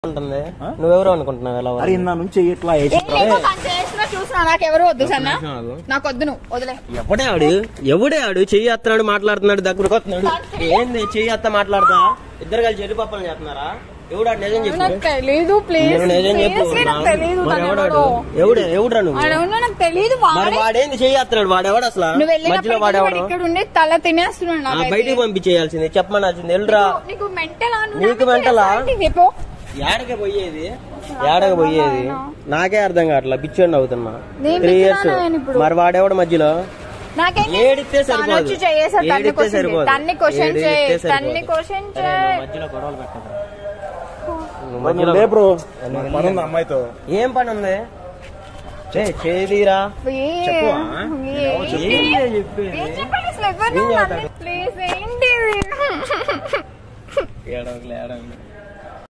ఉంటుంది నువ్వెవరు అనుకుంటున్నావు ఎలా అరే ఇందా నుంచి ఇట్లా ఏమో తను చేస్తున్నా చూసినా నాకు ఎవరు వద్దు సన్నా ఆగు. నాకు వద్దు నువ్వు వదిలే ఎవడే ఆడు ఎవడే ఆడు చెయ్యి ఎత్తున్నాడు మాట్లాడుతున్నాడు దగ్గరకు వస్తున్నాడు ఏంది చెయ్యి ఎత్త మాట్లాడతా ఇద్దరు కలిసి చెల్లి పప్పలు చేస్తున్నారా ఎవడా నిజం చెప్పు నాకు తెలీదు ప్లీజ్ నువ్వు నిజం చెప్పు Seriously నాకు తెలీదు మరి తను ఎవడాడు ఎవరో. ఎవడే ఎవడ్రా నువ్వు వాడెవడో నాకు తెలీదు మరి వాడే వాడేంది చెయ్యి ఎత్తున్నాడు వాడెవడు అసలు నువ్వు మధ్యలో వెళ్ళినప్పుడు వాడెవడు ఇక్కడ ఉండి తల తినేస్తున్నాడు ఆ, నాకైతే. బయటికి పంపించేయాల్సింది చెప్పమనాల్సింది వెళ్ళరా నీకు మెంటల్ నీకు mental ఆ? పో ఏడకి పోయేది ఏడకి పోయేది నాకే అర్థం కావట్లా పిచ్చోడిని అవుతున్నా నేను త్రీ ఇయర్స్ పిచ్చిదానా నేను ఇప్పుడు? మరి వాడెవడు మధ్యలో నాకైతే ఏడిస్తే తను సరిపోదు వచ్చి చేయేసాడు తన్ని ఏడిస్తే క్వశ్చన్ సరిపోదు తన్ని క్వశ్చన్ ఏడిస్తే చేయి సరిపోదు. తన్ని క్వశ్చన్ సరే, చేయి నువ్వు మధ్యలో గొడవలు పెట్టకు. నువ్వు మధ్యలో లే బ్రో పని ఉంది అమ్మాయితో ఏం పని ఉంది చే చేదిరా ఏ- చెప్పువా? ఏంటి? ఏంటి చెప్పేది? ఏం చెప్పాలి అసలు ఎవరు ఏం నువ్వు? చెప్తాడు? ప్లీజ్ ఏంటి ఇది? ఏడవకులే, ఏడవకులే.